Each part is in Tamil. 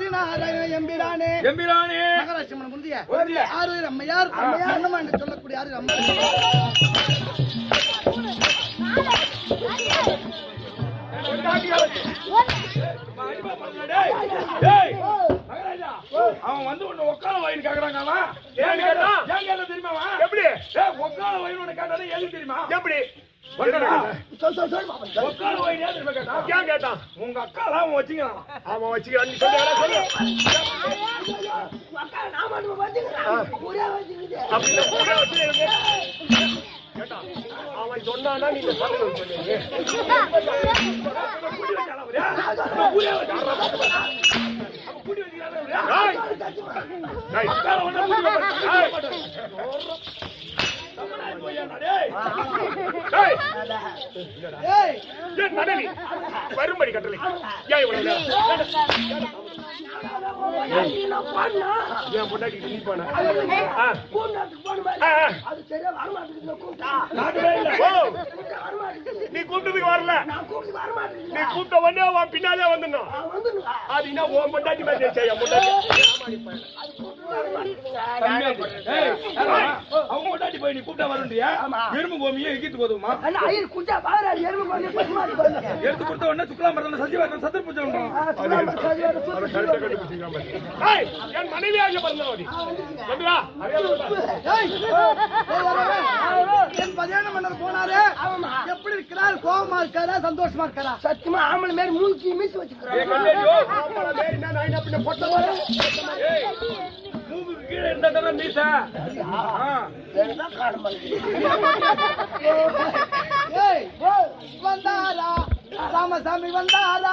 நாராயண எம்பிரானே எம்பிரானே மகாராஷ்டிரமன் முந்திய முந்திய. ஆறு அம்மையார் அன்னமா என்று சொல்லக்கூடிய ஆறு அம்மையார் டேய், டேய், மகாராஜா, அவன் வந்து உன்னை உட்கார வைன்னு கேக்குறாங்க அவன். ஏன் கேட்டான்? ஏன் கேட்டான் தெரியுமா அவன்? டேய், உட்கார வைன்னு உன்னை கேட்டானே எதுக்கு தெரியுமா? என்னடா? சொல் சொல் சொல் பாப்பா, சொல். உட்கார வைன்னு ஏன் தெரியுமா கேட்டான்? உங்க அக்கா தான் அவன் வச்சுக்கிறான். அக்கா, நான் மட்டும் வச்சுக்கிறேன். ஒரே வச்சுக்கிட்டு. கூட்டி வச்சானா அவரு? அவன் கூட்டி வச்சானா? அவன் கூட்டி வச்சுக்கிறானா அவரு? உட்கார உடனே கூட்டி வைப்பாரு. தமிழ்நாடு பையனா, டேய். டேய், ஏய், ஏன் மனைவி? வரும்படி கட்டளை ஏன் இவ்வளவு நேரம்? ஏன் பொண்டாட்டி நீ போன ஆ. ஆ, ஆ. அது சரியா வரமாட்டேங்குது கூப்பிட்டா காட்டவே இல்ல. ஓ, நீ கூப்பிட்டதுக்கு வரல நான் கூப்பிட்டு வரமாட்டேங்குது நீ கூப்பிட்ட உடனே அவன் பின்னாலே வந்துடணும் அவன் வந்து அது என்ன உன் பொண்டாட்டி மாதிரி இருந்துச்சா, என் பொண்டாட்டி ஏய், அவங்க பொண்டாட்டி போய் நீ கூப்பிட்டா வரண்டியா எறும்பு பூமியே எகிட்டு போதுமா அண்ணா ஐயர் குஞ்சா பாரு எருமை கொஞ்சம் பசுமாடி பாருங்க எடுத்து கொடுத்த உடனே சுக்லாம் பரதம் சத்தியவாதம் சத்திர பூஜை பண்றோம் ஏய், என் மனைவியாக பிறந்தவடி வந்துடா ஏய், என் பதினேழு மன்னர் போனாரு எப்படி இருக்கிறார் கோபமா இருக்காரா சந்தோஷமா இருக்காரா சத்தியமா ஆம்பளை மாதிரி மூஞ்சி மீசி ஏய், வச்சுக்கிறாரு கண்ணாடியோ, ஆம்பளை மேரி நான் நாயினா பின்ன பொட்டை வர. ஏய், மூக்குக்கு கீழே இருந்தா தானே மீசை. ஆ. ஏய், வந்தாரா ராமசாமி வந்தாரா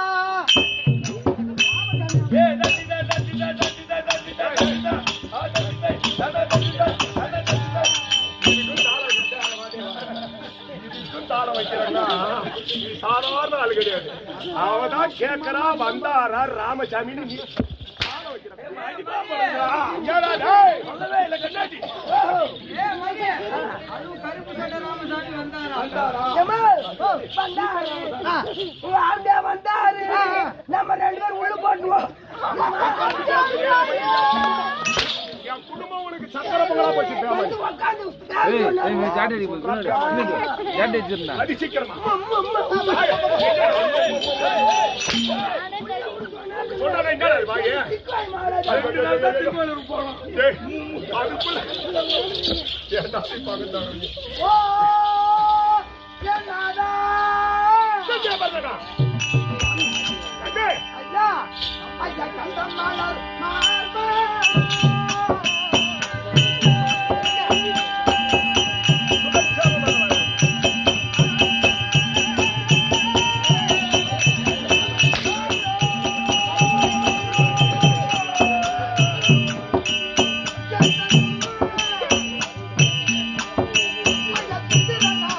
ஏய், தட்டிதா, தட்டிதா, தட்டிதா, தட்டிதா, தட்டிதா. ஆ, தட்டிதா, தட்டிதா, தட்டிதா, தட்டிதா, தட்டிதா. இதுக்கும் தாளம் வைக்கிறாங்க. இதுக்கும் தாளம் வைக்கிறாங்கன்னா, இது சாதாரண ஆளு கிடையாது அவதான் கேக்குறா வந்தாரா ராமசாமின்னு நீ தாளம் வைக்கிறாங்க. அடிப்பா போடுறா. ஏடா டேய், சொல்லவே இல்லை கண்ணாடி ஜமால், வந்தாரு ஆ, உங்க ஆண்டே வந்தாரு நம்ம ரெண்டு பேரும் உள்ள போட்டுவோம் என் குடும்பம் உனக்கு சக்கர பொங்கலா போச்சு பேமன். வந்து உட்காந்து பேச சொன்னாரு. அடி சீக்கிரமா சொன்னானே என்னடா இது வாயி? சிக்காய் மகாராஜா. அதுக்கு நான் தான் திருக்கோயிலூருக்கு போகணும். டேய், அதுக்குள்ள ஏன்டா இப்படி பார்க்கறாங்க நீ? ஓ, என்னடா? சத்தியா பார்த்தடா. அண்ணே, ஐயா, ஐயா, கந்தம் மலர் மார்பா. ஐயா, சுத்திரனா,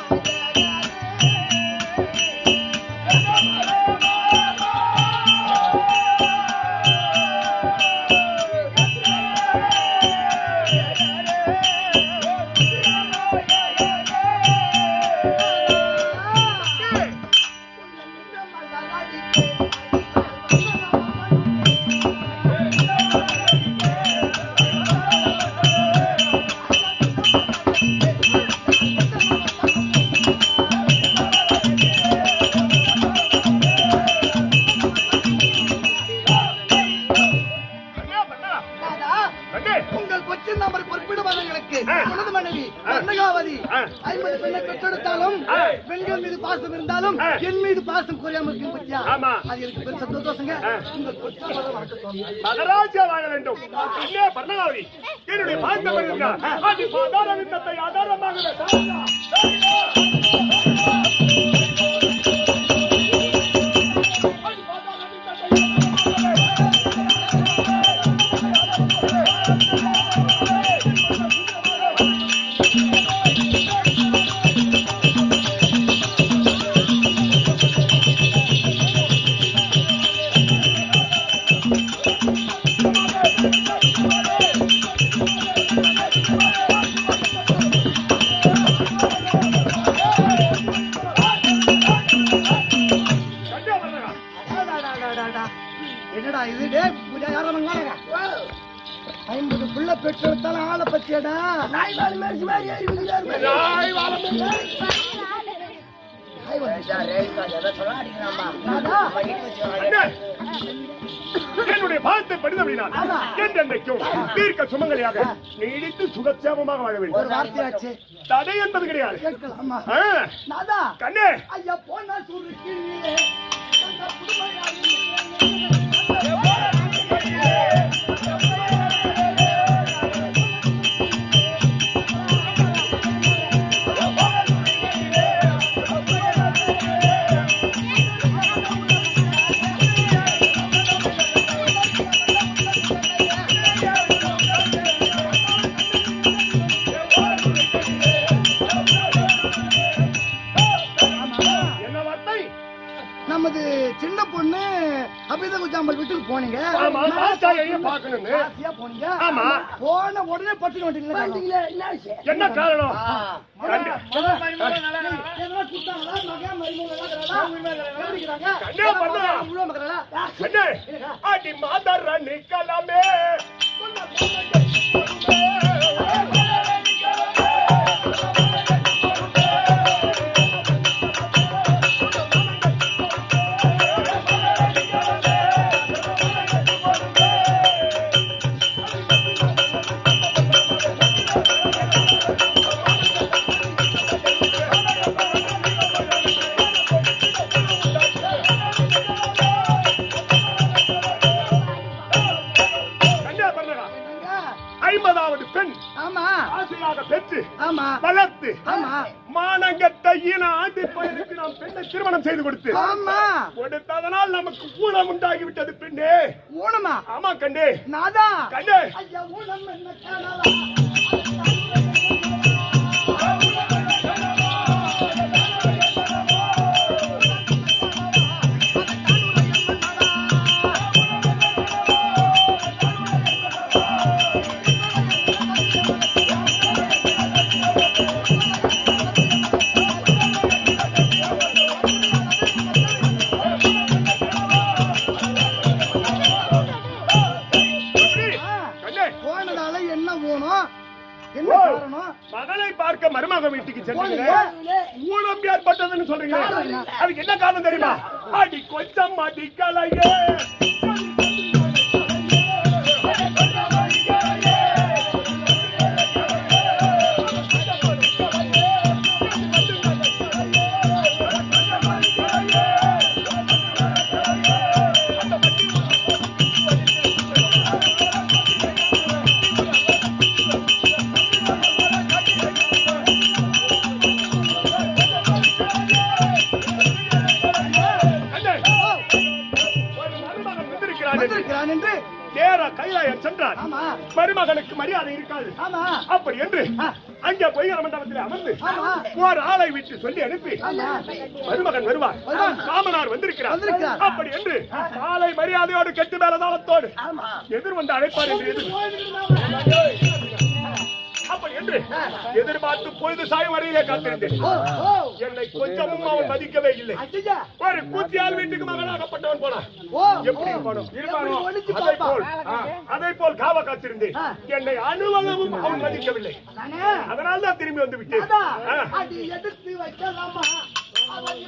அண்ணா, அண்ணா, தாதா, அண்ணே, உங்கள் கொச்சி நம்பர் குறிப்பிடுபவர்களுக்கு ஆ. உனது மனைவி கர்ணகாவதி ஆ. ஐம்பது பெண்ணை பெற்றெடுத்தாலும் ஆ. பெண்கள் மீது பாசம் இருந்தாலும் ஆ. என் மீது பாசம் குறையாம இருக்கு பத்தியா ஆமா. அது எனக்கு பெரிய சந்தோஷங்க ஆ. உங்கள் கொச்சி நம்பர் வணக்கம் மகராஜா வாழ வேண்டும் இன்னே பர்ணகாவதி என்னுடைய பார்த்த வருகிறார் அது சாதாரண விண்ணத்தை ஆதாரமாக சாரதா, சாரதா. ஆ ஏய், புரியா, யாரா மங்களாங்க? ஐம்பது புள்ள பெற்றெடுத்தாலும் ஆளை பத்தியடா நாய் வாழை மேய்ச்சி மாதிரி ஏறி குதிக்கிறாரு. நாய் வாழை நாதா, அண்ணே, என்னுடைய பாதத்தை படித்தபடினால் என்றென்றைக்கும் தீர்க்க சுமங்கலியாக நீடித்து சுகச்சேமமாக வாழ ஒரு வேண்டும் வார்த்தையாச்சு தடை என்பது கிடையாது கேட்கலாமா ஆ, நாதா கண்ணே ஐயா போனா சுருக்கியே அந்த புதுமையாளி என்ன வார்த்தை நமது சின்ன பொண்ணு அபித குஜாம்பல் வீட்டுக்கு போனீங்க ஆமா தாத்தாயையே பார்க்கணுங்க ஆசையா போனீங்க ஆமா. போன உடனே பட்டுக்கு வந்துட்டீங்களா பாத்தீங்களா, என்ன விஷயம்? என்ன காரணம் கண்ணே, எதனா குத்தாங்களா மகன் மருமகளா இருக்கிறாங்க கண்ணே பண்ணா உள்ள மக்களா கண்ணே அடி மாதர நிக்கலாமே கண்ணே பண்ணா ஐம்பதாவது பெண் ஆமா ஆசையாக பெற்று ஆமா வளர்த்து ஆமா மானங்கட்ட ஈன ஆண்டி பையனுக்கு நாம் பெண்ணை திருமணம் செய்து கொடுத்து ஆமா கொடுத்ததனால் நமக்கு ஊனம் உண்டாகி விட்டது பெண்ணே ஊனமா ஆமா கண்டே நாதா கண்டே ஐயா ஊனம் என்ன காணலாம் எப்படி? கண்டே போனதால என்ன ஊனம் என்ன ஓ. காரணம் மகளை பார்க்க மருமக வீட்டுக்கு சென்றீங்க போனீங்க. ஊனம் ஏற்பட்டதுன்னு சொல்றீங்க காரணம் என்ன? அதுக்கு என்ன காரணம் தெரியுமா அடி கொஞ்சம் அடிக்கலையே கண்டே ஒரு மருமகன் வந்திருக்கிறான் என்று வந்திருக்கிறான் என்று நேரா கைலாயம் சென்றான் ஆமா மருமகனுக்கு மரியாதை இருக்காது ஆமா அப்படி என்று அங்கே பொய்கர மண்டபத்தில் அமர்ந்து ஆமா. ஒரு ஆளை விட்டு சொல்லி அனுப்பி ஆமா மருமகன் வருவார் வருவான். காமனார் வந்திருக்கிறார் வந்திருக்கிறார். அப்படி என்று காலை மரியாதையோடு கெட்டு மேலதாளத்தோடு எதிர் வந்து அழைப்பார் என்று எதிர் அப்படி என்று எதிர்பார்த்து பொழுது சாய் வரையிலே காத்திருந்தேன் ஓ ஓ என்னை கொஞ்சமும் அவன் மதிக்கவே இல்லை அடியா ஒரு கூத்தியால் வீட்டுக்கு மகனாகப்பட்டவன் போனான் ஓ எப்படி இருப்பானோ இருப்பானோ எப்படி ஒளிச்சு அதை பார்ப்பான். போல் ஆ, அதை போல் காவ காத்திருந்தேன் ஆ. என்னை அணுவளவும் அவன் மதிக்கவில்லை தானே அதனால தான் திரும்பி வந்து விட்டேன் அதா ஆ. அடி எடுத்து வைக்கலாமா அவன்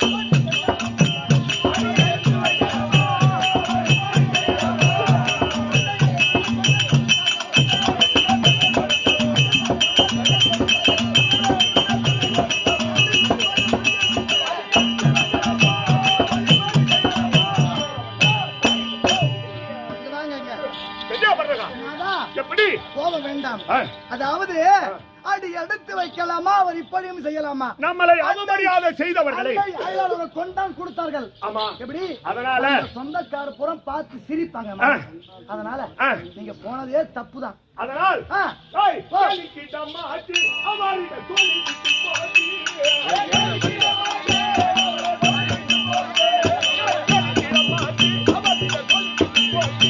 இங்க வாங்க இங்க. என்ன பண்றதா அண்ணா, எப்படி போக வேண்டாம் ஆ. அதாவது அடி எடுத்து வைக்கலாமா அவர் இப்படியும் செய்யலாமா நம்மளை அவமரியாதை செய்தவர்களை அண்டை அயலாளரை கொண்டான் கொடுத்தார்கள் ஆமா எப்படி அதனால அந்த சொந்தக்கார புறம் பார்த்து சிரிப்பாங்க ஆ. அதனால ஆ. நீங்க போனதே தப்புதான் அதனால் ஆ. ஏய், காலிக்கிட்டம்மா ஆச்சு, அவாரிட தோழிக்கிட்டு போச்சு. காலிக்கிட்டம்மா ஆச்சு, அவாரிட தோழிக்கிட்டு போச்சு.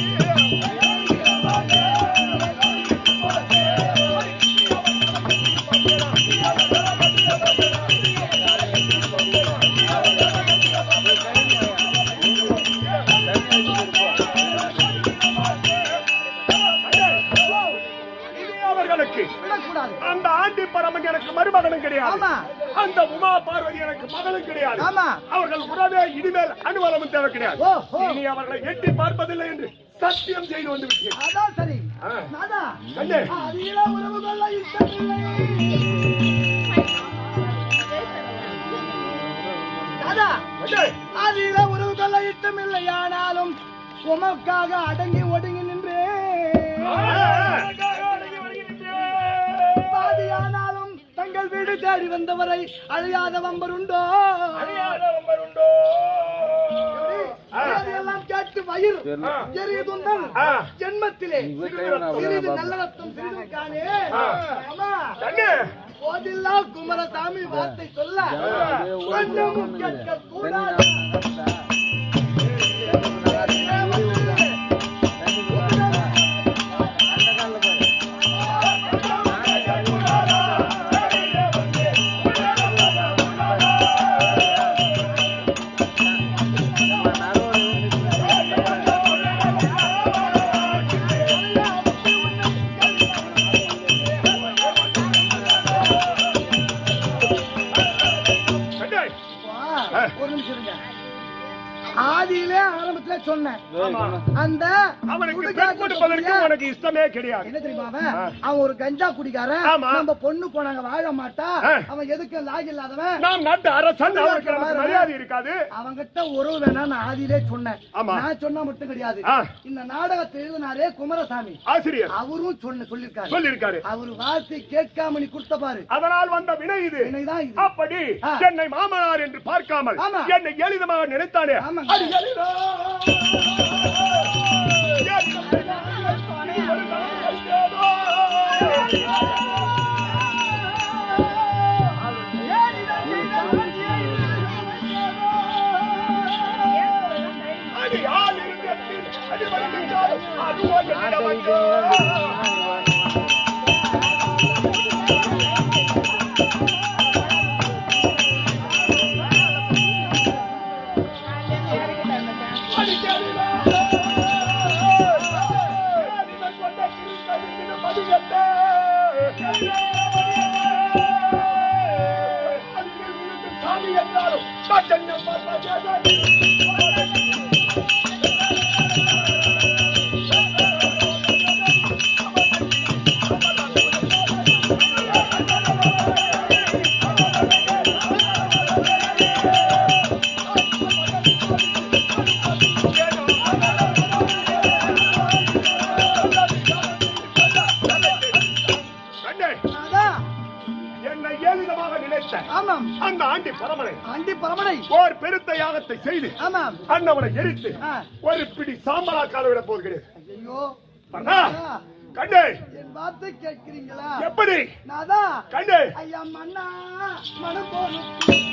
எனக்கு விடக்கூடாது அந்த ஆண்டி பரமன் எனக்கு மருமகனும் கிடையாது ஆமா. அந்த உமா பார்வதி எனக்கு மகளும் கிடையாது ஆமா. அவர்கள் உறவே இனிமேல் அனுபவமும் தேவை கிடையாது ஓ, ஓ. இனி அவர்களை எட்டி பார்ப்பதில்லை என்று சத்தியம் செய்து வந்து விட்டேன் அதான் சரி ஆ. நாதா கண்ணே அதில உறவு கொள்ள இஷ்டமில்லை நாதா கண்ணே அதில உறவு கொள்ள இஷ்டமில்லை ஆனாலும் உமக்காக அடங்கி ஒடுங்கி நின்று பாதியானாலும் தங்கள் வீடு தேடி வந்தவரை அழியாத வம்பர் உண்டோ எல்லாம் கேட்டு வயிறு ஆ. எரியுதுந்தல் ஆ. ஜென்மத்திலே சிறிது நல்ல ரத்தம் சிறிது காணே ஆ. ஆமா கண்ணே போதில்லா குமரசாமி வார்த்தை சொல்ல கொஞ்சமும் கேட்க கூடாது கண்ணே வா, ஒரு நிமிஷம் இருங்க ஆதியிலே ஆரம்பத்துல சொன்னேன் ஆமா. அந்த அவனுக்கு பெண் சுடுகாட்டு கொடுப்பதற்கு பகுதியில- உனக்கு இஷ்டமே கிடையாது என்ன தெரியுமா அவன் ஆ. அவன் ஒரு கஞ்சா குடிக்காரன் ஆமா. நம்ம பொண்ணு போனாங்க வாழ மாட்டா ஆ. அவன் எதுக்கு லாக் இல்லாதவன் நாம் நாட்டு அரசன் அவருக்கு நமக்கு மரியாதை இருக்காது அவங்கிட்ட உறவு வேணா நான் ஆதியிலே சொன்னேன் ஆமா. நான் சொன்னா மட்டும் கிடையாது ஆ. இந்த நாடகத்தை எழுதினாரே குமரசாமி ஆசிரியர் அவரும் சொன்ன சொல்லிருக்காரு சொல்லியிருக்காரு அவர் வார்த்தை கேட்காம நீ கொடுத்த பாரு அதனால் வந்த வினை இது வினைதான் இது. அப்படி ஆ. என்னை மாமனார் என்று பார்க்காமல் ஆமா. என்னை எளிதமாக நினைத்தானே ஆமாங்க. அது எளிதா? அது யார் இருந்ததில் அது வருகின்றாலும் அதுவோ என்னிடமன்றோ. அது எளிதா? இவன் கொண்ட கிருக்கழுத்தின மதியத்தே. அதில் விழுந்து சாமி என்றாலும் பச்சன்னம் பார்ப்பதே. கண்ணே, அதான். என்னை ஏளிதமாக நினைத்த ஆமாம் அந்த ஆண்டி பரமனை ஆண்டி பரமனை ஓர் பெருத்த யாகத்தை செய்து ஆமாம் அண்ணவனை எரித்து ஆ. ஒரு பிடி சாம்பலா கால விட போகிறேன் ஐயோ பண்ணா கண்ணே என் வார்த்தை கேட்கிறீங்களா எப்படி நாதா கண்ணே ஐயா மன்னா மனம் போலும்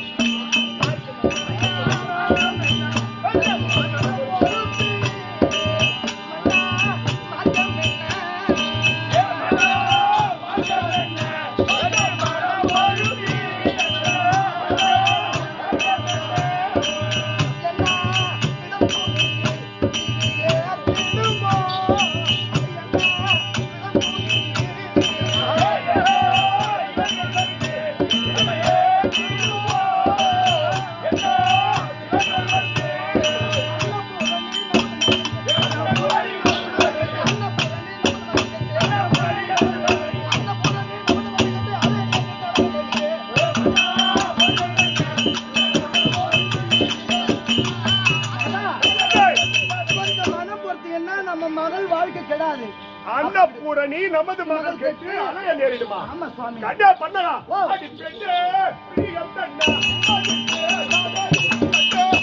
கொஞ்சம் மனம் பொறுத்தீங்கன்னா நம்ம மகள் வாழ்க்கை கெடாது அன்னபூரணி நமது மகள் கேட்டு அலைய நேரிடுமா ஆமா சுவாமி கண்ணே பண்ணலா ஓ. அடி பெண்ணே பிரியம் கண்ணா அடி பெண்ணே,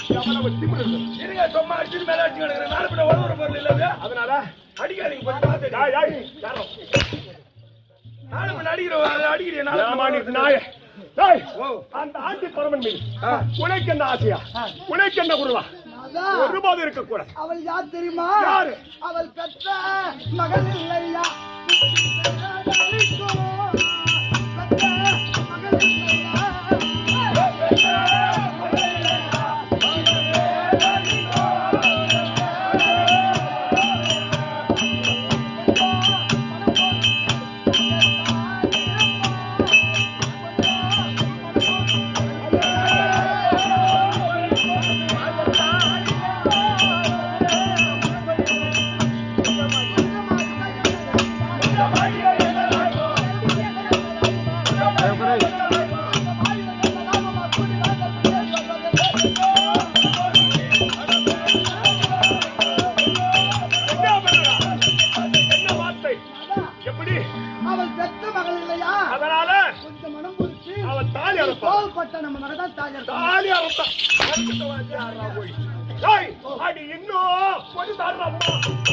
எவ்வளவு திமிரு இருக்கு. இருங்க சும்மா அடிச்சுட்டு மேல அடிச்சு கிடக்குறேன் நாலு பின்ன உழவுற பொருள் இல்ல அது அதனால அடிக்காதீங்க கொஞ்சம் பார்த்து டேய், டேய், யாரும். நாலு பின்ன அடிக்கிறோம் அதை அடிக்கிறீங்க நாலு ஏமா நீ பின்ன நாயே. டேய், ஓ. அந்த ஆண்டி பரமன் மீது உனக்கு என்ன ஆசையா உனக்கு என்ன குருவா அதான் ஒருபோது இருக்கக்கூடாது அவள் யார் தெரியுமா யாரு? அவள் பெற்ற மகள் இல்லையா பெற்ற மகள் இல்லையா என்ன பண்ணுறா? என்ன வார்த்தை எப்படி அவள் பெற்ற மகள் இல்லையா அதனால கொஞ்சம் மனம் புரிச்சு அவன் தாலி அறுப்பான் கோவப்பட்ட நம்ம மகள் தான் தாய் அறுப்பான். தாலி அறுத்தான் அறுத்துட்டு வந்து யாரா போய் டேய், அடி இன்னும் ஒரு தாடுறாம்மா.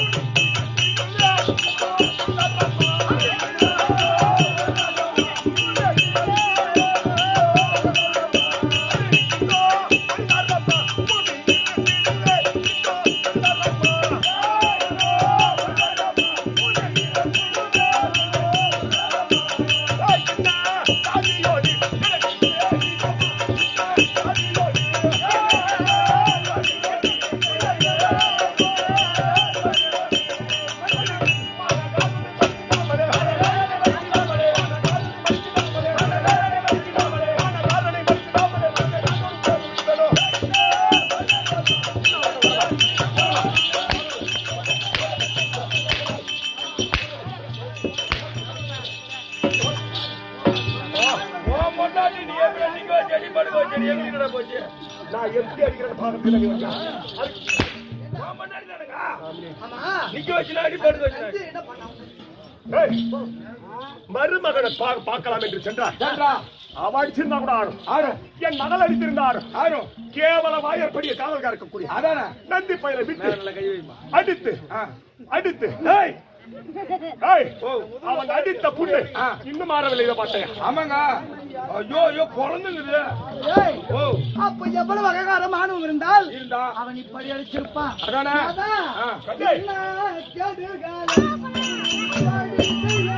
உன் பொண்டாட்டி நீ எப்படி நிக்க வச்சு அடி படுக்க வச்சு அடி எங்க கிட்ட போச்சு நான் எப்படி அடிக்கிறேன்னு பாக்கத்துல நீ வச்சா உன் பொண்டாட்டி தானுங்க ஆமா நிக்க வச்சு அடி படுக்க வச்சு இது என்ன பண்ணா ஏய், மருமகனை பா- பார்க்கலாம் என்று சென்றார் அவ அடிச்சிருந்தா கூட ஆடும் ஆடும் என் மகள் அடித்திருந்தா ஆடும் ஆடும் கேவல வாயற்படிய காவல்கார இருக்கக்கூடிய அதானே நந்தி பயிரை விட்டு நல்ல கை வைமா அடித்து ஆ. அடித்து ஏய் ஏய் அவன் அடித்த புண்ணு இன்னும் மாறவில்லை இதை பார்த்தேன் ஆமாங்க ஐயோ ஐயோ குழந்தைங்குது ஏய், ஓ அப்ப எவ்வளவு அககாரமானவன் இருந்தால் இருந்தா அவன் இப்படி அடிச்சிருப்பான் அதானே அதான். ஆ. என்ன கெடுகாலம் அடித்தையே.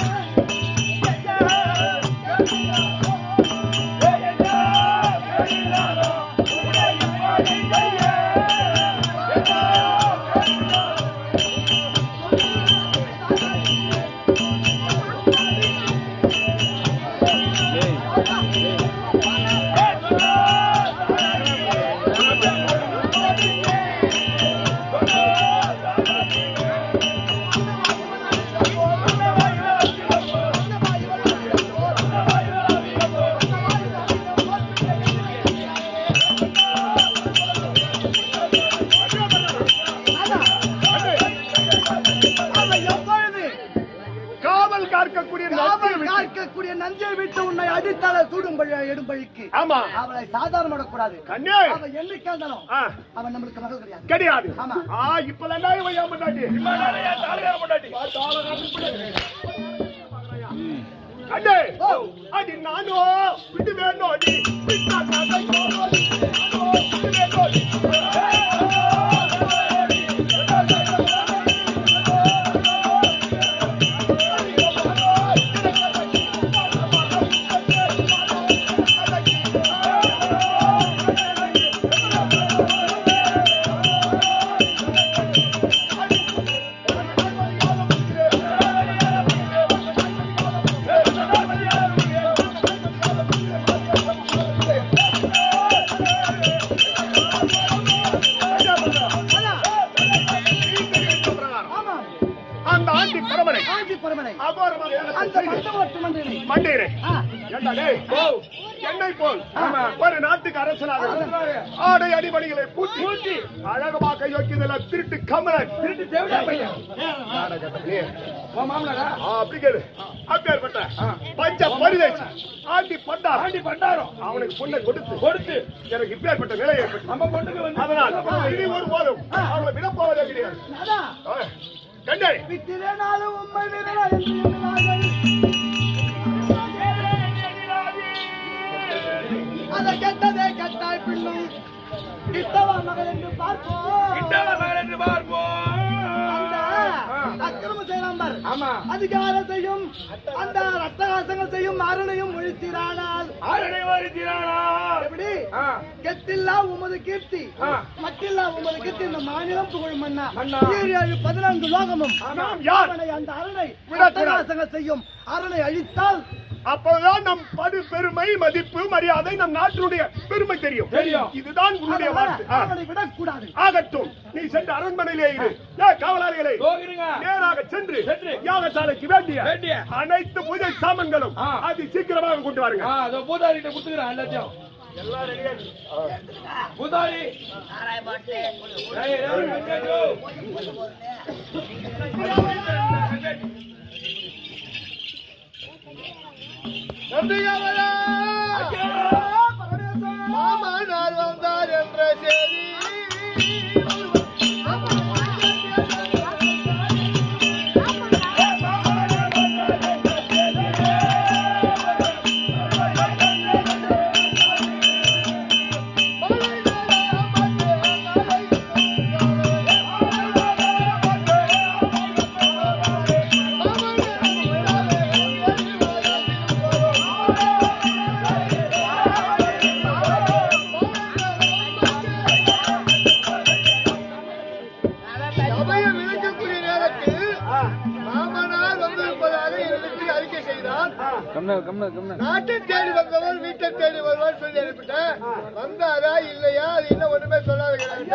அவன் எப்பொழுது காவல் காக்கக்கூடிய நந்தி காவல் விட்டு காக்கக்கூடிய நஞ்சை விட்டு உன்னை அடித்தால சூடும்பழி எடும்பழிக்கு ஆமா அவளை சாதாரண விடக்கூடாது கண்ணே அவன் என்னைக்கா இருந்தாலும் ஆ, அவன் நம்மளுக்கு மகள் கிடையாது கிடையாது ஆமா. ஆ இப்ப என்ன இவன் ஏன் பொண்டாட்டி தாழ்கார பொண்டாட்டி அண்ணே அடி நானோ விட்டு வேணும் அடி விட்டா காக்கையோ, அடி, நானோ விட்டு வேணும் அடி. ஆமா அந்த ஆண்டி பரமனை ஆண்டி பரமனை அகோரமாக அந்த செய்து மண்டபத்து மன்றினை மண்டையரே ஆ, ஏண்டா டேய் என்னை போல் ஒரு நாட்டுக்கு அரசனாக ஆடை அடிமணிகளை பூட்டி அழகமாக யோக்கியதில் திருட்டு கமலன் திருட்டு தேவடா பையன் நாடகத்திலே உன் மாமனாரா ஆ, அப்படி கேளு அப்பேற்பட்ட பஞ்ச பரிதேசி ஆண்டி பண்டார் ஆண்டி பண்டாரம் அவனுக்கு பொண்ணை கொடுத்து கொடுத்து எனக்கு இப்பேற்பட்ட நிலை ஏற்பட்டு நம்ம பொண்ணுக்கு வந்து அதனால் இனி ஒரு போதும் அவளை விடப்போவதே கிடையாது அதான் ஆ, கண்டே வித்திரனாலும் உண்மை வீரனா என்று எண்ணினார்கள். அதை கெட்டதே கெட்டாய் பின்னும் கிட்டவா மகள் என்று பார்ப்போம் கிட்டவா மகள் என்று பார்ப்போம் அந்த அக்கிரம செய்யலாம் ஆமா அதிகாரம் செய்யும் அந்த ரத்தகாசங்கள் செய்யும் அருணையும் ஒழித்திரானால் ஆரணை வருகிறானா எப்படி ஆ. கெட்டில்லா உமது கீர்த்தி ஆ. மட்டில்லா உமது கீர்த்தி இந்த மாநிலம் புகழும் மன்னா மன்னா. ஈரேழு பதினான்கு லோகமும் நாம் யார்? அவனை அந்த அருணை விடக்கூடாது. ரத்தகாசங்கள் செய்யும் அருணை அழித்தால் அப்போதுதான் நம் படு பெருமை மதிப்பு மரியாதை நம் நாட்டினுடைய பெருமை தெரியும் தெரியும். இதுதான் உன்னுடைய அதனால வார்த்தை ஆ. அவனை விடக்கூடாது ஆகட்டும் நீ சென்று அரண்மனையிலே இரு ஏ காவலாளிகளை போகிறீங்க நேராக சென்று சென்று. யாகசாலைக்கு வேண்டிய வேண்டிய. அனைத்து பூஜை சாமான்களும் ஆ. அது சீக்கிரமாக கொண்டு வாருங்க ஆ அதோ பூதாரி கிட்ட குடுத்துக்கிறேன் எல்லாத்தையும் எல்லாம் ரெடியா இருக்கு. ஆ. பூதாரி ஏய், ஏய், வெங்கடேஷு. நம்பிக்கையாளரா, மாமனார் வந்தார் என்ற செய்தி சபையை விளக்கக்கூடிய நேரத்தில் மாமனார் வந்திருப்பதாக என்னிடத்தில் அறிக்கை செய்தார் நாட்டை தேடி வந்தவர் வீட்டை தேடி வருவார் சொல்லி அனுப்பிட்டேன் வந்தாரா இல்லையா அது இன்னும் ஒண்ணுமே சொல்லாத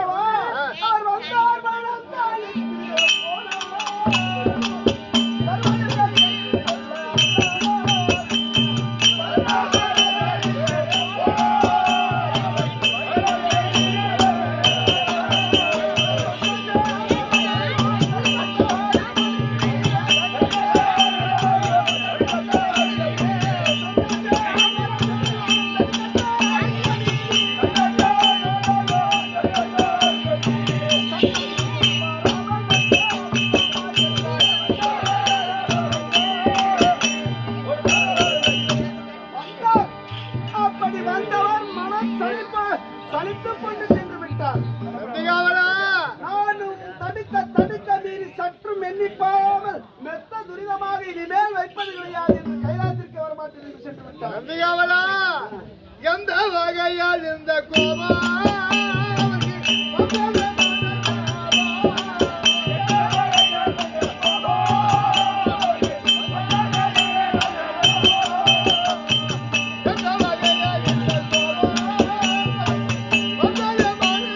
அப்படி வந்தவர் மனம் சலிப்ப சலித்து கொண்டு சென்று விட்டார் நானும் தடுக்க தடுக்க மீறி சற்றும் எண்ணிப்பாமல் மெத்த துரிதமாக இனிமேல் வைப்பது கிடையாது என்று கைலாத்திற்கு வரமாட்டேன் என்று சென்று விட்டார் நந்திகாவலா எந்த வகையால் இந்த கோபம் எந்த வகையால் இந்த கோபம் வந்தது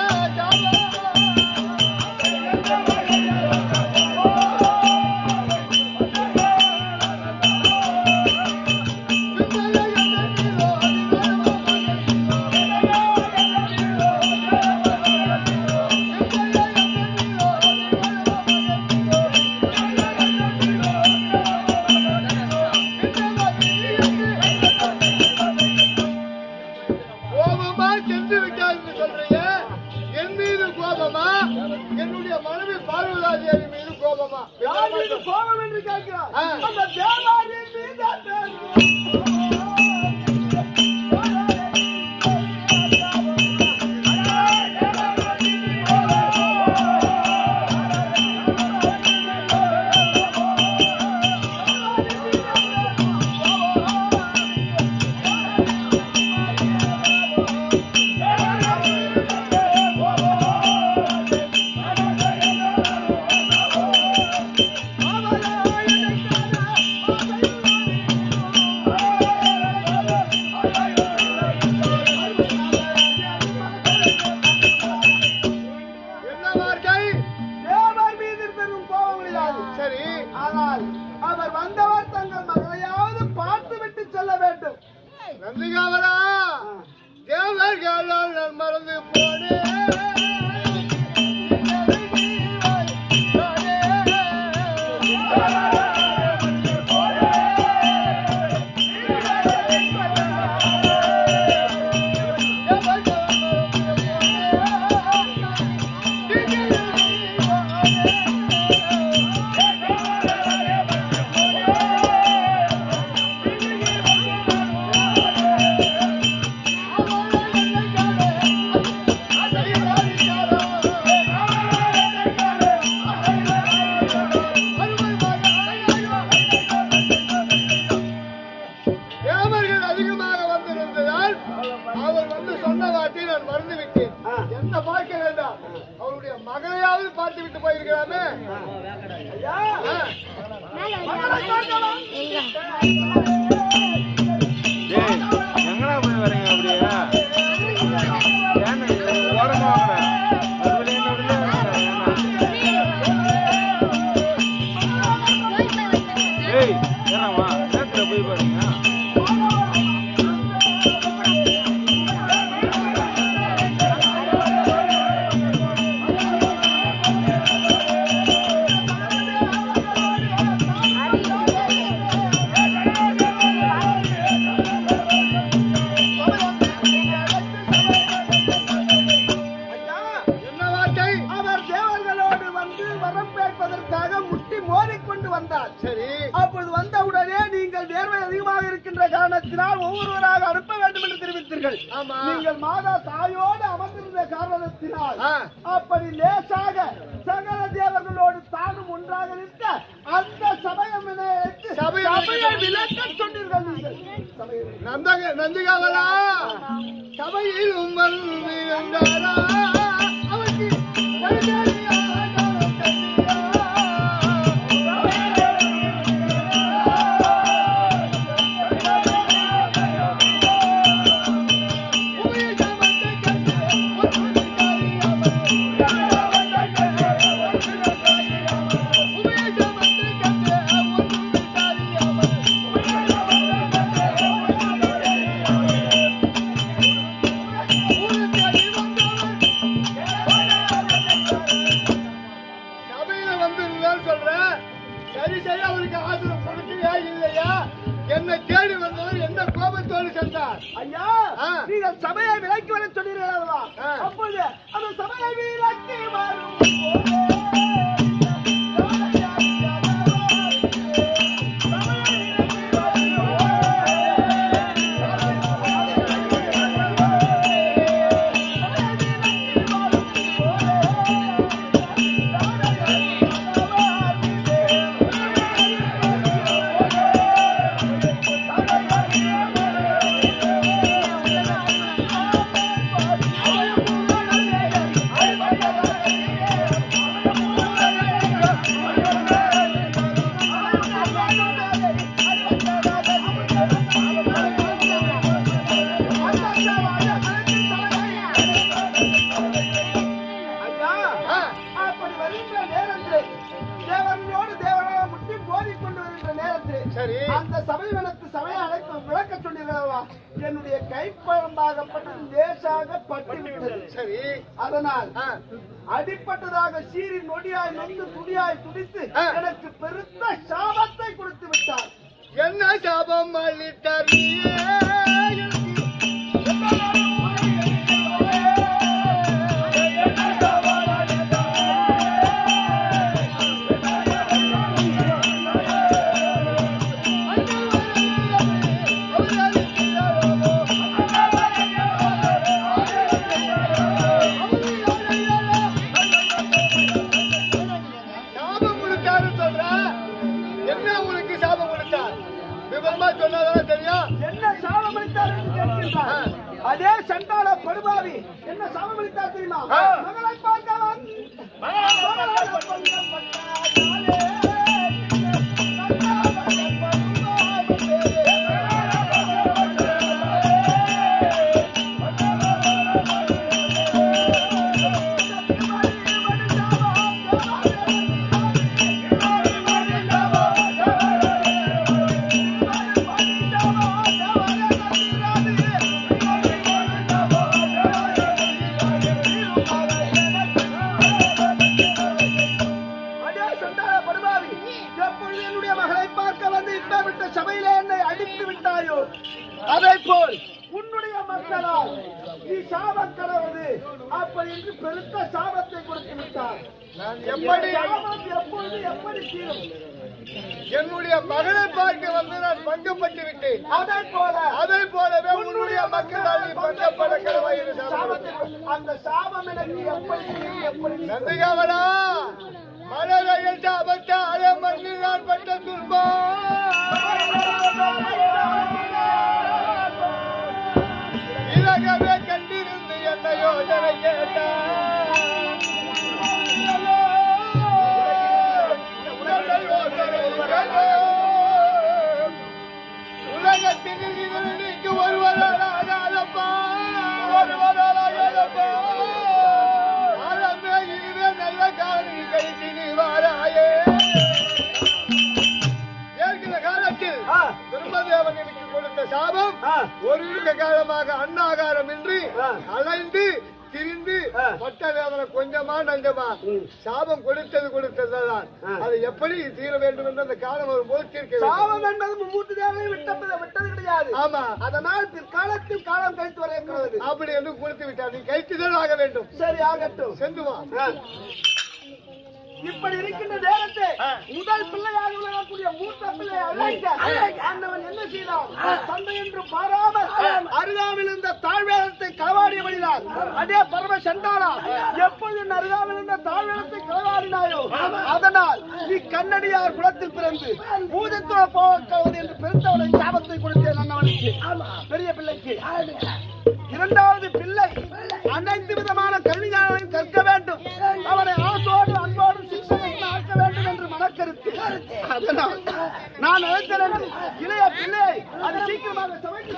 கோபமா சென்று விட்டார் என்று சொல்றீங்க என் மீது கோபமா என்னுடைய மனைவி பார்வதாதேவி மீது கோபமா யார் மீது கோபம் என்று கேட்கிறார் ஆ. அந்த தேவாரின் மீது அந்த கோபமா நந்திகாவரா தேவர்களால் நான் மறந்து தேவர்கள் அதிகமாக வந்திருந்ததால் அவர் வந்து சொன்ன வார்த்தையை நான் மறந்து விட்டேன் என்ன பார்க்க வேண்டாம் அவருடைய மகளையாவது பார்த்து விட்டு போயிருக்கிறாமே ஆ. ஏய் எங்கடா போய் வரீங்க அப்படியே ஏன்னா இது ஓரமா வாங்கடா நடுவுல நடுவுல ஏய் ஏறாமா நேரத்துல போய் பாருங்க என்ன வார்த்தை அவர் தேவர்களோடு வந்து வரம் கேட்பதற்காக முட்டி மோதிக்கொண்டு வந்தார் சரி அப்பொழுது வந்தவுடனே நீங்கள் நேர்மை அதிகமாக இருக்கின்ற காரணத்தினால் ஒவ்வொருவராக அனுப்ப வேண்டும் என்று தெரிவித்தீர்கள் ஆமா. நீங்கள் மாதா தாயோடு அமர்ந்திருந்த காரணத்தினால் ஆ. அப்படி லேசாக சகல தேவர்களோடு தானும் ஒன்றாக நிற்க அந்த சமயம் என எடுத்து சபையை சபையை விலக்க சொன்னீர்கள் நீங்கள் சபையை விலக்க. நந்தக நந்திகாவலா சபையில் உங்கள் வந்தாரா அவருக்கு சபையில வந்து இருந்தாலும் சொல்றேன் சரி சரி அவருக்கு ஆதரவு கொடுக்கலையா இல்லையா என்னை தேடி வந்தவர் என்ன கோபத்தோடு சென்றார் ஐயா ஆ. நீங்கள் சபையை விலக்கி வர சொன்னீர்கள் அல்லவா ஆ. அப்பொழுது அந்த சபையை விலக்கி வரும் ஐயா ஆ. அப்படி வருகின்ற நேரத்தில் தேவர்களோடு தேவனாக முட்டி மோதிக்கொண்டு வருகின்ற நேரத்தில் சரி அந்த சபை எனக்கு சபையை அழைக்க விளக்க சொன்னீர்களா என்னுடைய கைப்பழம்பாகப்பட்டது லேசாக பட்டு விட்டது சரி அதனால் ஆ. அடிப்பட்டதாக சீறி நொடியாய் நொந்து துடியாய் துடித்து ஆ. எனக்கு பெருத்த சாபத்தை கொடுத்து விட்டார் என்ன சாபம் அளித்தார் நீயே சாபம் கொடுத்தாரு சொல்ற என்ன உங்களுக்கு சாபம் கொடுத்தார் விவரமா சொன்னாதான் தெரியும் என்ன சாபம் அதை போல் உன்னுடைய மக்களால் நீ சாபம் கடவுது அப்படி என்று பெருத்த சாபத்தை கொடுத்து விட்டார் நான் எப்படி சாபம் எப்பொழுது எப்படி தீரும் என்னுடைய மகளை பார்க்க வந்து நான் பங்கப்பட்டு விட்டேன் அதை போல அதை போலவே உன்னுடைய மக்களால் நீ பங்கப்பட கடவை அந்த சாபம் எனக்கு எப்படி தீரும், எப்படி நந்திகாவடா மலரையில் சாபத்த அதே மண்ணில் நான் பட்ட துன்பம் இலகவே கண்டிருந்து என்ன யோசனை கேட்டான் உலகத்தில் இதற்கு ஒருவராகாதப்பா ஒருவராகாதப்பா அறமே இதுவே நல்ல காரணி கழித்து நீ வாராயே ஏற்கிற காலத்தில் திருமதேவன் எனக்கு கொடுத்த சாபம் ஒரு யுக காலமாக அன்னாகாரம் இன்றி அலைந்து திரிந்து பட்ட வேதனை கொஞ்சமா நஞ்சமா சாபம் கொடுத்தது கொடுத்ததுதான் அது எப்படி தீர வேண்டும் என்று அந்த காலம் வரும்போது தீர்க்க வேண்டும். சாபம் என்பது மும்மூர்த்தி தேவனை விட்டது விட்டது கிடையாது ஆமா அதனால் பிற்காலத்தில் காலம் கழித்து வர இருக்கிறது அப்படி என்று கொடுத்து விட்டார் நீ கைத்துதான் ஆக வேண்டும் சரி ஆகட்டும் சென்று வா இப்படி இருக்கின்ற நேரத்தை முதல் பிள்ளையாக விளங்கக்கூடிய மூத்த பிள்ளை அழைக்க ஆண்டவன் என்ன செய்தான் தந்தை என்று பாராமல் அருகாமல் இருந்த தாழ்வேலத்தை களவாடி வழினார் அதே பரம சண்டாளா எப்பொழுது என் அருகாமல் இருந்த தாழ்வேலத்தை களவாடினாயோ அதனால் நீ கண்ணடியார் குலத்தில் பிறந்து பூஜத்துவ போவது என்று பெருந்தவனை சாபத்தை கொடுத்தேன் அண்ணவனுக்கு பெரிய பிள்ளைக்கு இரண்டாவது பிள்ளை அனைத்து விதமான கல்வி ஞானம் கற்க வேண்டும் அவனை ஆசோடு அன்போடு சிக்ஷகன் ஆக்க வேண்டும் என்று மனக்கருத்து அதனால் நான் நினைத்தேன் இளைய பிள்ளை அது சீக்கிரமாக சமைத்து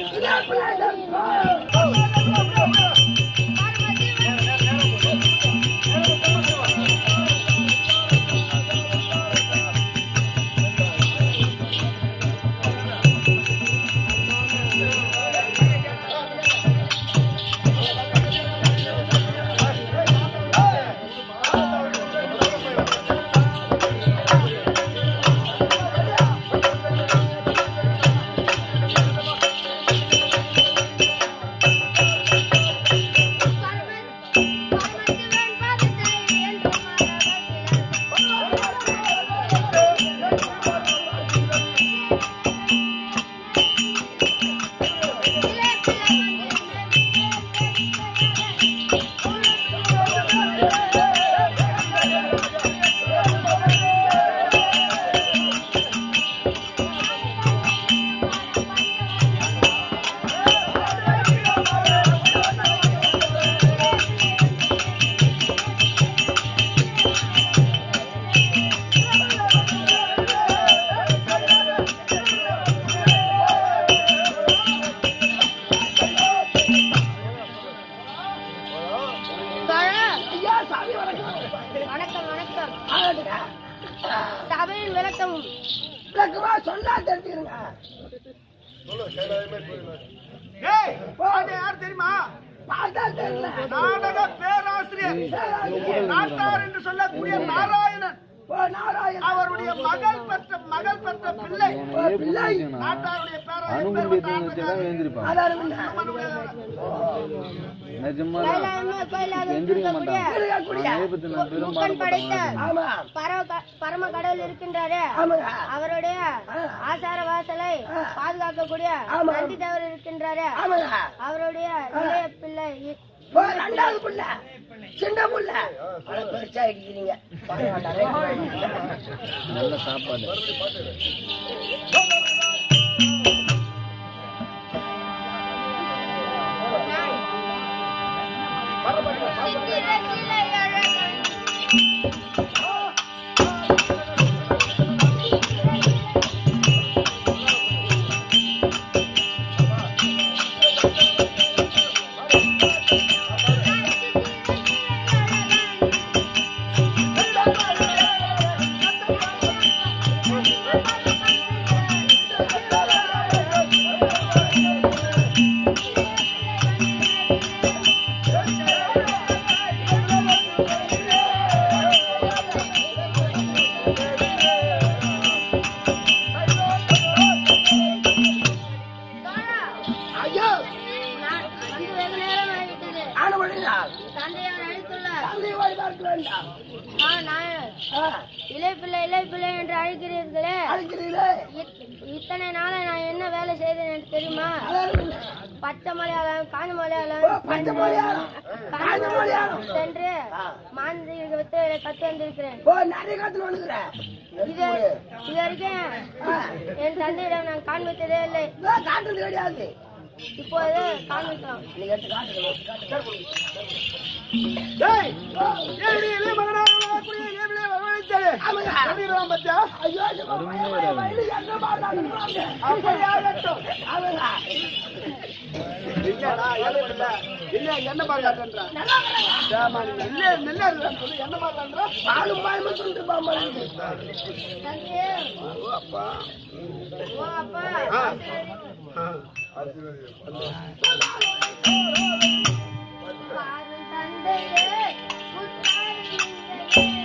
வணக்கம் வணக்கம் சபையின் விளக்கம் விளக்கமா சொன்னா தெரிஞ்சுக்கிறேங்க ஏய், அது யார் தெரியுமா பார்த்தா தெரியல நாடக பேராசிரியர் நாட்டார் என்று சொல்லக்கூடிய நாராயணன் ஓ நாராயணன் அவருடைய மகள் பெற்ற மகள் பெற்ற பிள்ளை ஓ பிள்ளை நாட்டாருடைய பேராசிரியர் ஆதாரம் என்ன கைலாயமே கோயிலாக இருக்கக்கூடிய முக்கன் படைத்த ஆமா பரம க- பரம கடவுள் இருக்கின்றாரே ஆமாங்க அவருடைய ஆசார வாசலை பாதுகாக்கக்கூடிய ஆமா. நந்தி தேவர் இருக்கின்றாரே ஆமாங்க அவருடைய இளைய பிள்ளை இ- ஓ ரெண்டாவது புள்ள சின்ன புள்ள ஆனா பெருசா இருக்கிறீங்க நல்ல சாப்பாடு சித்திர சிலை அழகன் பார்க்க வேண்டாம் ஆ, நான் இளைய பிள்ளை இளைய பிள்ளை என்று அழைக்கிறீர்களே அழைக்கிறீர்களே இத்- இத்தனை நாளா நான் என்ன வேலை செய்தேன் எனக்கு தெரியுமா பச்சை மலையாளம் காஞ்ச மலையாளம் பச்சை மலையாளம், காஞ்ச மலையாளம். சென்று மாந்திரிக வித்து கத்து வந்திருக்கிறேன் ஓ நிறைய காத்துல வந்துக்கிறேன் இது இது வரைக்கும் என் தந்தையிடம் நான் காண்பித்ததே இல்லை காட்டுறது கிடையாது இப்போது காண்பிக்கலாம் நீ எடுத்து காட்டுங்க டேய், ஏடி இளைய மகனாக வரக்கூடிய இளையபிள்ளையை வரவழைத்தாரு. சொல்லிடுவான் பாத்தியா? ஐயோ வயலு எங்க பாட்டாங்க அப்படியே ஆகட்டும். அவங்க இல்லடா, இளைய பிள்ளை. இல்ல, என்ன பாக்காட்டுன்றான். ஆமா, நீ இல்ல, நல்லா இருக்கான்னு சொல்லு, என்ன பாக்காட்டுறான்? பாலும் பாயமா சொல்லிட்டு பாம்பா தந்தையே ஓ, அப்பா. ஓ அப்பா ஆ. ஆ. பாரும் தந்தையே முத்தாரி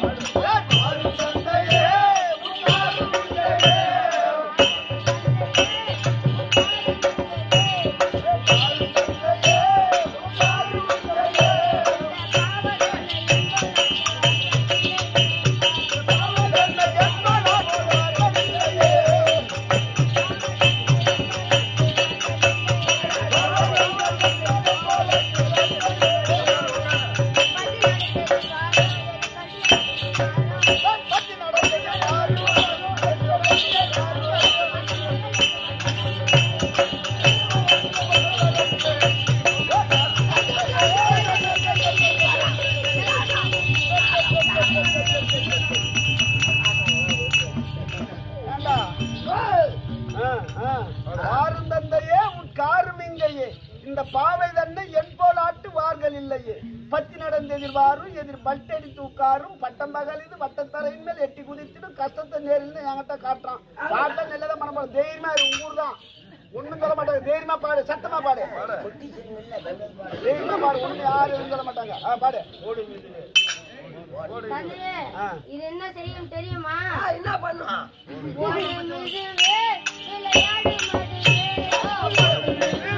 ஏண்டா? ஆ, ஆ. வாரும் தந்தையே உன் காரும் இங்கேயே இந்த பாவை தன்னை என் போல் ஆட்டுவார்கள் இல்லையே பத்தி நடந்து எதிர்வாரும் எதிர் பட்டடி தூக்காரும் பட்டம் பகலிது வட்டத்தரையின் மேல் எட்டி குதித்திடும் கஷ்டத்தை நேரில் என்கிட்ட காட்டுறான் காட்ட நல்லதா மனம் தைரியமா இரு, உங்க ஊர் தான் ஒண்ணும் சொல்ல மாட்டாங்க தைரியமா பாடு சத்தமா பாடு தைரியமா பாடு ஒண்ணு யாரும் எதுவும் சொல்ல மாட்டாங்க ஆ, பாடு ஓடு மீதிலே. தந்தையே ஆ. இது என்ன செய்யும் தெரியுமா என்ன பண்ணும் ஓடு மிதுவே விளையாடு மதுவே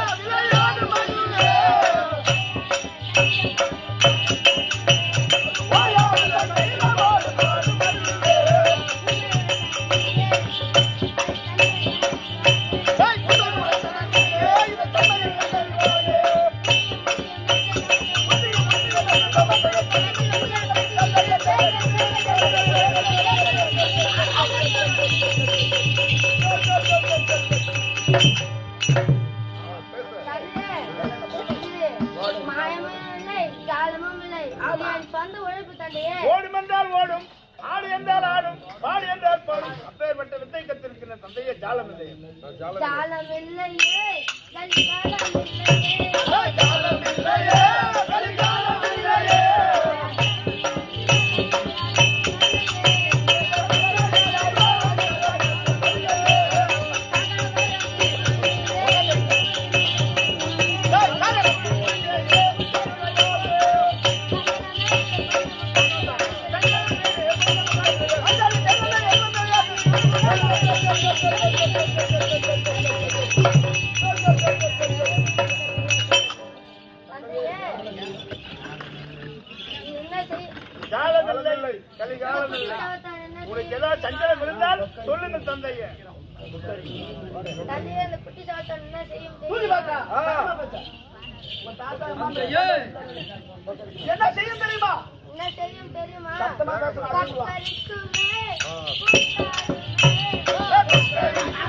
தந்தையே, இது மாயமும் இல்லை ஜாலமும் இல்லை இது என் சொந்த உழைப்பு தந்தையே ஓடும் என்றால் ஓடும் ஆடு என்றால் ஆடும் பாடு என்றால் பாடும் அப்பேற்பட்ட வித்தை கத்திருக்கிற தந்தையே ஜாலம் இல்லை ஜாலம் இல்லையே கலிகாலம் இல்லையே தந்தையே இது என்ன செய் ஜாலம் இல்லை கலிகாலம் இல்லை புத்திசாலித்தனம் என்ன உனக்கு செய்யும்? ஏதாவது சஞ்சலம் இருந்தால் சொல்லுங்க தந்தையே தந்தையே அந்த குட்டி சாத்தான் என்ன செய்யும் தூக்கி தெரியுமா? பாத்தா? சத்தமா பேச. உன் தாத்தா அம்மா என்ன செய்யும் தெரியுமா என்ன செய்யும் தெரியுமா சத்தமா பேசணும், அடங்குவா. கத்தரிக்குமே, புத்தாருமே,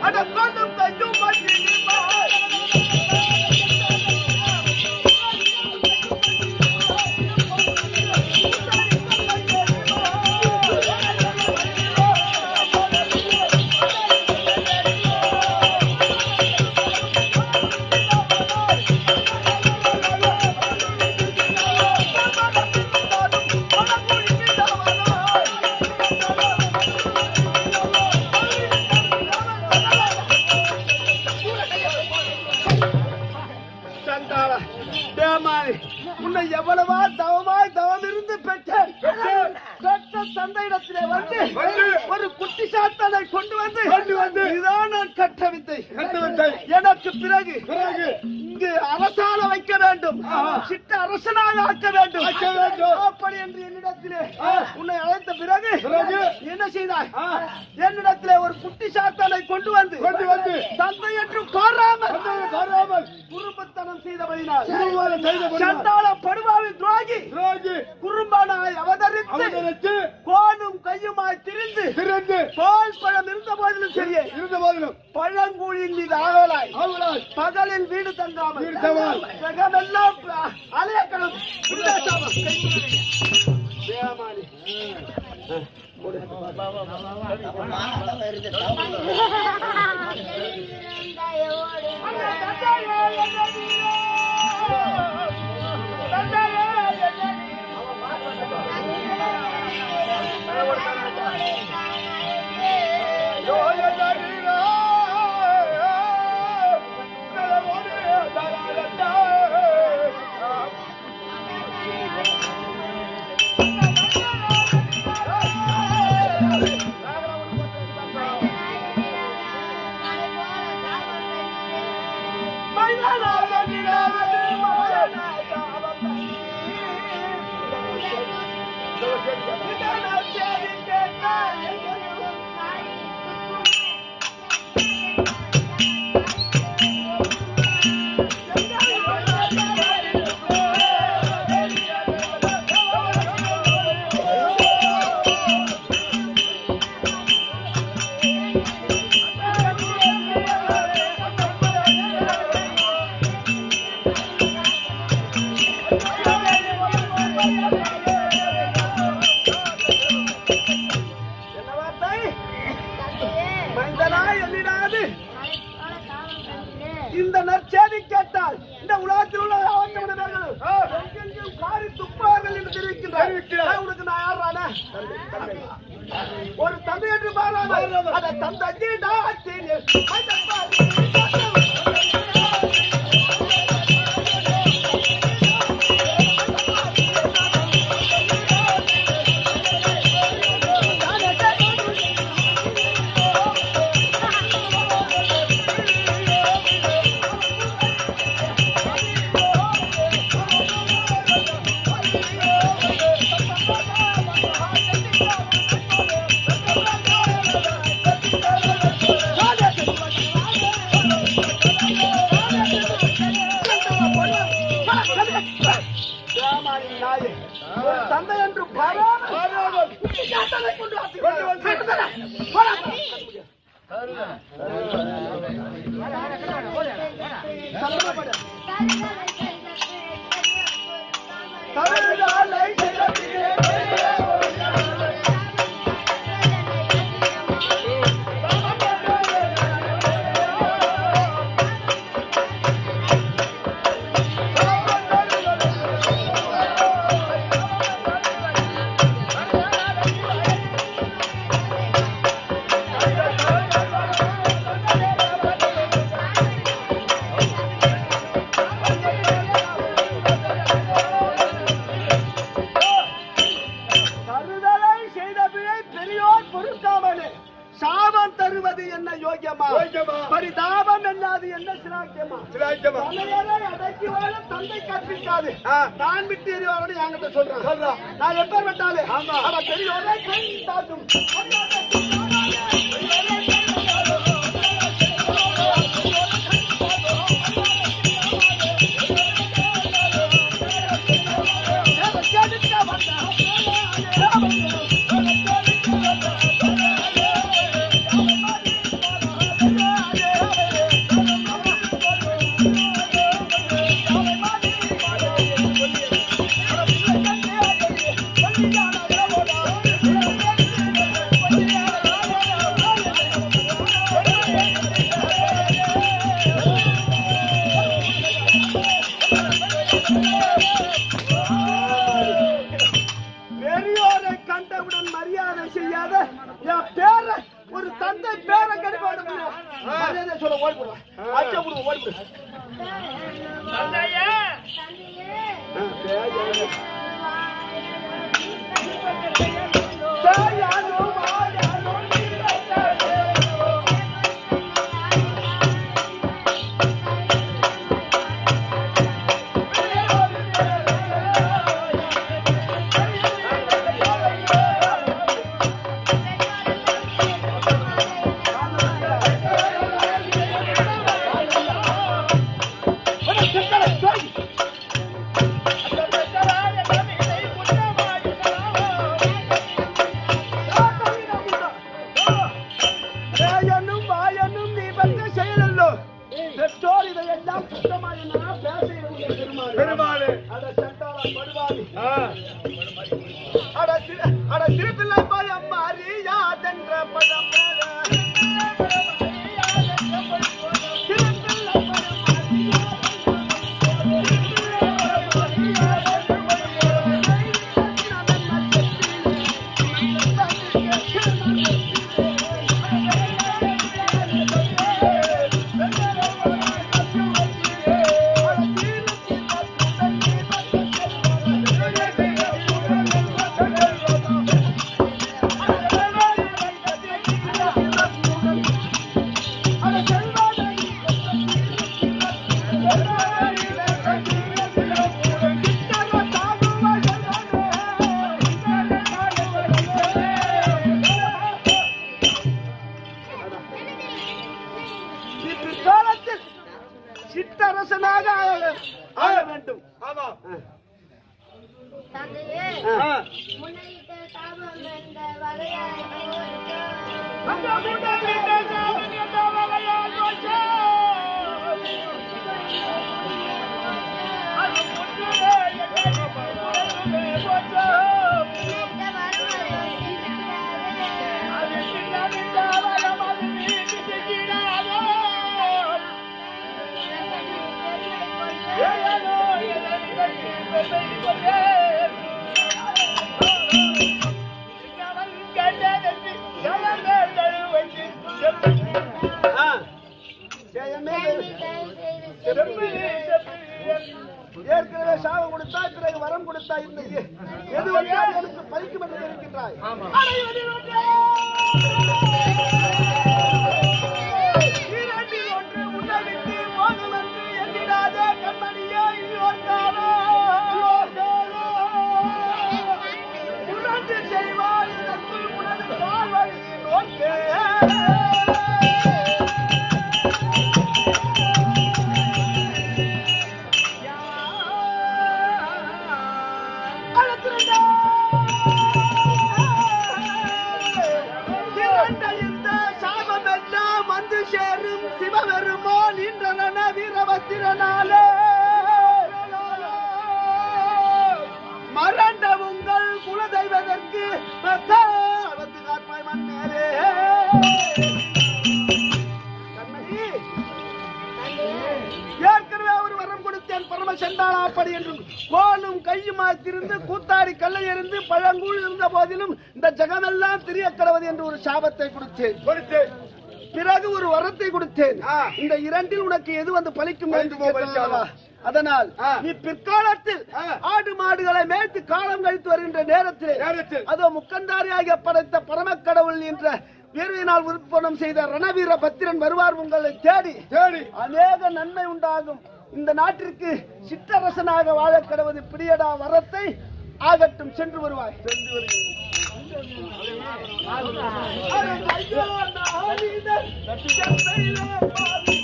அட கொண்டும் கையும் சண்டாளா தேமானி உன்னை எவ்வளவா தவமாய் தவம் இருந்து பெற்றேன் பெற்ற தந்தையிடத்திலே வந்து வந்து ஒரு குட்டி சாத்தனை கொண்டு வந்து கொண்டு வந்து இதுதான் நான் கற்ற வித்தை கற்ற வித்தை. எனக்கு பிறகு பிறகு இங்கு அரசாண வைக்க வேண்டும் சிட்ட அரசனாக ஆக்க வேண்டும் ஆக்க வேண்டும். அப்படி என்று என்னிடத்திலே உன்னை அழைத்த பிறகு பிறகு என்ன செய்தாய் ஆ. என்னிடத்திலே ஒரு குட்டி சாத்தானை கொண்டு வந்து கொண்டு வந்து தந்தை என்று கோராமல் தந்தையை காணாமல் குறும்பத்தனம் செய்தபடினால் குருவாரம் செய்தபடினால் சண்டாள படுவாவின் துரோகி துரோகி குறும்பானாய் அவதரித்து அவதரித்து கோலும் கையுமாய் திரிந்து திறந்து பால் பழம் இருந்த போதிலும் சரியே இருந்த போதிலும் பழங்கூழியின் மீது ஆவலாய் அவளால் பகலில் வீடு தங்காமல் வீடு தங்காமல். ஜெகமெல்லாம் அலையக்கணும் உல்லாசமாக தேவமானி. என்ன வார்த்தை மைந்தனாய் எண்ணிடாது இந்த நற்செய்தி கேட்டால் இந்த உலகத்தில் உள்ள அவசரங்கள் எங்கெங்கும் காரி துப்பார்கள் என்று தெரிவிக்கின்றார் நான் உனக்கு நான் யாரான ஒரு தந்தை என்று பாராமல் அதை தந்தை ஒரு தந்தை என்று பாராமல் குட்டி சாத்தானை கொண்டு வந்து தமிழ்நாளை சிறப்பிலே தருதலை செய்த பிழை பெரியோர் பொறுக்காமலே சாபம் தருவது என்ன யோக்கியமா யோக்கியமா? பரிதாபம் என்னது என்ன சிராக்கியமா சிலாக்கியமா. தலையறை அடக்கி வாழ தந்தை கற்பிக்காது ஆ. நான் விட்டு எறிவாரோட என்கிட்ட சொல்றேன் சொல்றான். நான் எப்ப விட்டாலே ஆனா பெரியோரை கை தாக்கும் பேரை கடிக்க வேண்டும் மரியாதை சொல்ல ஓடி போடுவேன் அச்சா போடுவோம் ஓடி போடு தந்தையே தந்தையே பேயனும் வாயனும் நீ பெற்ற செயலல்லோ பெற்றோர் இதையெல்லாம் சுத்தமாக என்னன்னா பேச இவங்க பெருமாள் பெருமாளு அட சண்டாள படுவாவி ஆ. அட திரு- அட திருப்பிள்ளை பாய் அம்மா அறியாதென்ற பதம் வேற. திருப்பிள்ளை பாய் பிற்காலத்தில் சிற்றரசனாக ஆக- ஆக வேண்டும் ஆமா தந்தையே ஆ. முன்னையிட்ட தாபம் என்ற வகையாய் அந்த முன்னலிட்ட சாமி என்ற வகையால் போச்சு. அது முன்னரே என்னை புறமே போச்சு. இந்த வருமானம் அது சின்னமிட்ட வரம் அது நீட்டி சிக்கிடாதோ. ஏனோ என்னை நினைத்து பெருமை கொண்டேன். சின்னவன் கண்டதற்கு ஜலமேல் தழுவச்சு செப்பி ஆ. ஜெயமே செப்பி செப்பி ஏற்கனவே சாபம் கொடுத்தா பிறகு வரம் கொடுத்தா இந்த எ- எது வந்தாலும் எனக்கு பலிக்கும் என்று இருக்கின்றாய் ஈராட்டில் ஒன்று உன்னை விட்டு போகும் என்று எண்ணிடாதே கண்மணியே இனியோர் காலம். உணர்ந்து செய்வாய் இதற்குள் உனது வாழ்வழியை நோக்கே. திரண்ட இந்த சாபமெல்லாம் வந்து சேரும் சிவபெருமான் இன்றன வீரபத்திரனாலே மறந்த உங்கள் குலதெய்வதற்கு வந்து காட்பாய் மண்ணேரே கண்மணி ஏற்கனவே ஒரு வரம் கொடுத்தேன் பரம செண்டாளாப்படி என்றும் கோலும் கையுமாய் திருந்து கூத்தாடி கல்லை எறிந்து பழங்கூழ் இருந்த போதிலும் இந்த ஜெகமெல்லாம் திரிய கடவுது என்று ஒரு சாபத்தை கொடுத்தேன் கொடுத்து பிறகு ஒரு வரத்தை கொடுத்தேன் ஆ. இந்த இரண்டில் உனக்கு எது வந்து பலிக்கும் என்று பலிக்குமோ, கேட்டல்லவா? பலிக்காதோ? அதனால் ஆ. நீ பிற்காலத்தில் ஆ. ஆடு மாடுகளை மேய்த்து காலம் கழித்து வருகின்ற நேரத்தில் நேரத்தில். அதோ முக்கந்தாரியாக படைத்த பரமக்கடவுள் என்ற வீரவினால் உற்பத்தம் செய்த ரணவீர பத்திரன் வருவார் உங்களை தேடி தேடி அநேக நன்மை உண்டாகும் இந்த நாட்டிற்கு சிற்றரசனாக வாழ கடவுது பிரியடா வரத்தை ஆகட்டும் சென்று வருவாய் சென்று வருகிறேன் ஐயோ, நாளிதழ் செந்தையிலே பாதி.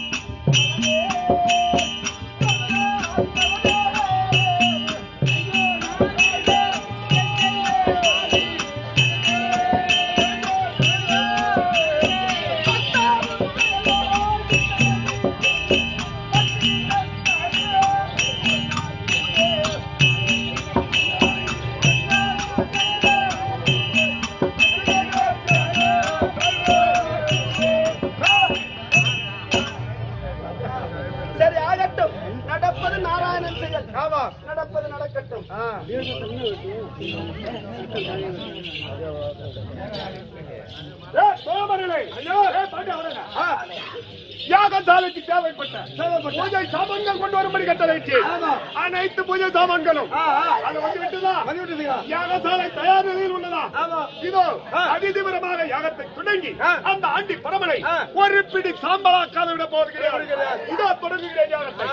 நடப்பது நடக்கட்டும் ஏய், சோமர்களே. ஏய், பாண்டி அவரங்க. யாகசாலைக்கு தேவைப்பட்ட பூஜை சாமான்கள் கொண்டு வரும்படி கட்டளையிட்டு அனைத்து பூஜை சாமான்களும் அது வந்து விட்டுதா யாகசாலை தயார் நிலையில் உள்ளதா இதோ அதிதீவிரமாக யாகத்தை தொடங்கி அந்த ஆண்டி பரமனை ஒரு பிடி சாம்பலாக்காத விட போகிறேன் இதோ தொடங்குகிறேன் யாகத்தை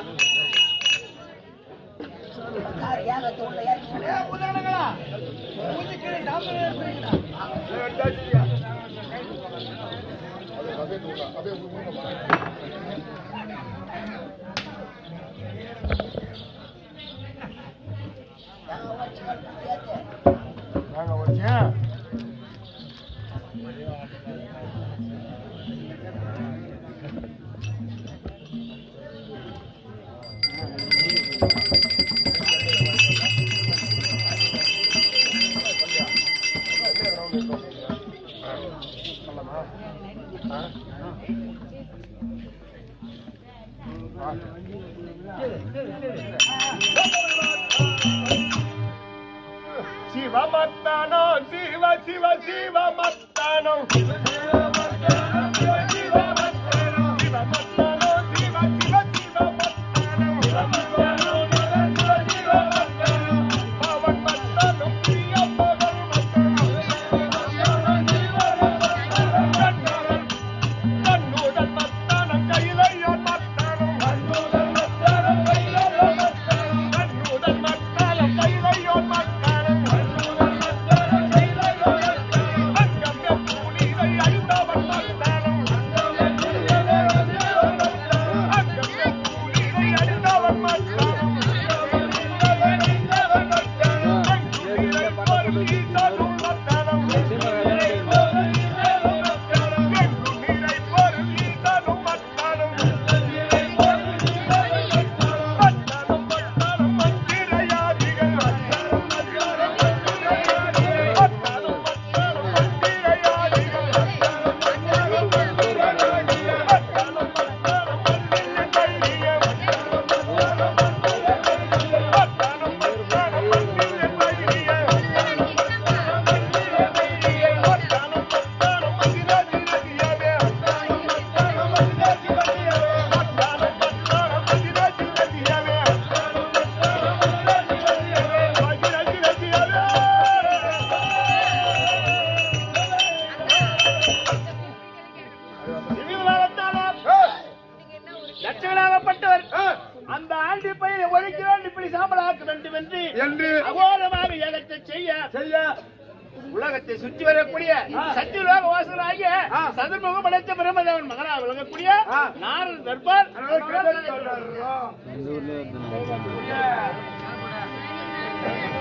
சிவமத்தானோ சிவ சிவ சிவமத்தானோ லட்சங்களாகப்பட்டவர் அந்த ஆண்டி பையனை ஒழிக்கிறோம் இப்படி சாம்பலாக்க வேண்டும் என்று என்று அகோரமாக ஏகத்தை செய்ய செய்ய உலகத்தை சுற்றி வரக்கூடிய சத்தியலோக வாசலாகிய சதுர்முகம் அடைத்த பிரம்மதேவன் மகனாக விளங்கக்கூடிய நாரத தர்பார் அதனால கேட்டு சொல்றாரு.